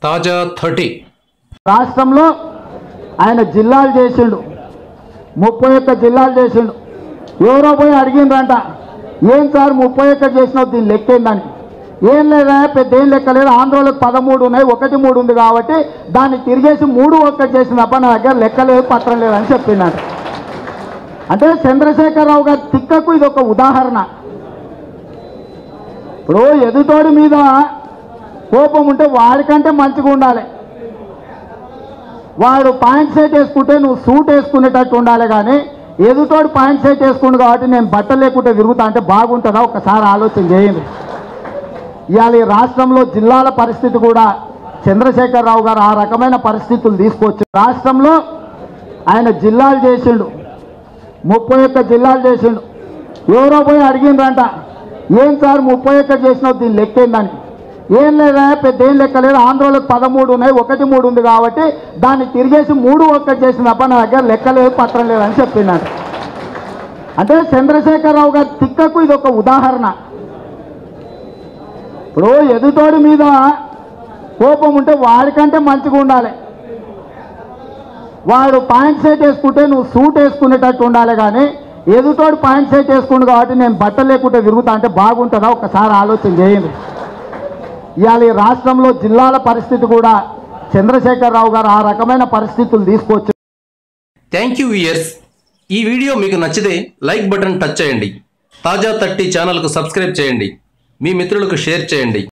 తాజా థర్టీ రాష్ట్రంలో ఆయన జిల్లాలు చేసిండు ముప్పై ఒక్క జిల్లాలు చేసిండు ఎవరో పోయి అడిగిండ్రంట ఏం సార్ ముప్పై ఒక్క చేసినావు దీని లెక్కేందని ఏం లేదా పెద్ద ఏం లెక్క లేదు ఆంధ్రలో పదమూడు ఉన్నాయి ఒకటి మూడు ఉంది కాబట్టి దాన్ని తిరిగేసి మూడు ఒక్కటి చేసిన తప్ప నా దగ్గర లెక్క లేదు పత్రం లేదని చెప్పినాడు అంటే చంద్రశేఖరరావు గారి తిక్కకు ఇది ఒక ఉదాహరణ ఇప్పుడు ఎదుటోడి మీద కోపం ఉంటే వాడికంటే మంచిగా ఉండాలి వాడు పాయింట్ సెట్ వేసుకుంటే నువ్వు సూట్ వేసుకునేటట్టు ఉండాలి కానీ ఎదుటోడు పాయింట్ సెట్ వేసుకుండు కాబట్టి నేను బట్టలు లేకుంటే తిరుగుతా అంటే బాగుంటుందా ఒకసారి ఆలోచన చేయండి ఇవాళ ఈ రాష్ట్రంలో జిల్లాల పరిస్థితి కూడా చంద్రశేఖరరావు గారు ఆ రకమైన పరిస్థితులు తీసుకొచ్చి రాష్ట్రంలో ఆయన జిల్లాలు చేసిండు ముప్పై ఒక్క జిల్లాలు చేసిండు ఎవరో పోయి అడిగిండ్రంట ఏం సార్ ముప్పై ఒక్క చేసినావు దీని లెక్కేందని ఏం లేదా పెద్ద ఏం లెక్క లేదు ఆంధ్రలో పదమూడు ఉన్నాయి ఒకటి మూడు ఉంది కాబట్టి దాన్ని తిరిగేసి మూడు ఒక్కటి చేసిన తప్ప నా దగ్గర లెక్క లేదు పత్రం లేదని చెప్పినాడు అంటే చంద్రశేఖరరావు గారి తిక్కకు ఇది ఒక ఉదాహరణ ఇప్పుడు ఎదుటోడి మీద కోపం ఉంటే వాడికంటే మంచిగా ఉండాలి వాడు పాయింట్ సెట్ వేసుకుంటే నువ్వు సూట్ వేసుకునేటట్టు ఉండాలి కానీ ఎదుటోడు పాయింట్ సెట్ వేసుకుండు కాబట్టి నేను బట్టలు లేకుంటే తిరుగుతా అంటే బాగుంటుందా ఒకసారి ఆలోచన చేయండి ఇవాళ ఈ రాష్ట్రంలో జిల్లాల పరిస్థితి కూడా చంద్రశేఖరరావు గారు ఆ రకమైన పరిస్థితులు తీసుకొచ్చి థ్యాంక్ యూ ఇయర్స్ ఈ వీడియో మీకు నచ్చితే లైక్ బటన్ టచ్ చేయండి తాజా థర్టీ ఛానల్కు సబ్స్క్రైబ్ చేయండి మీ మిత్రులకు షేర్ చేయండి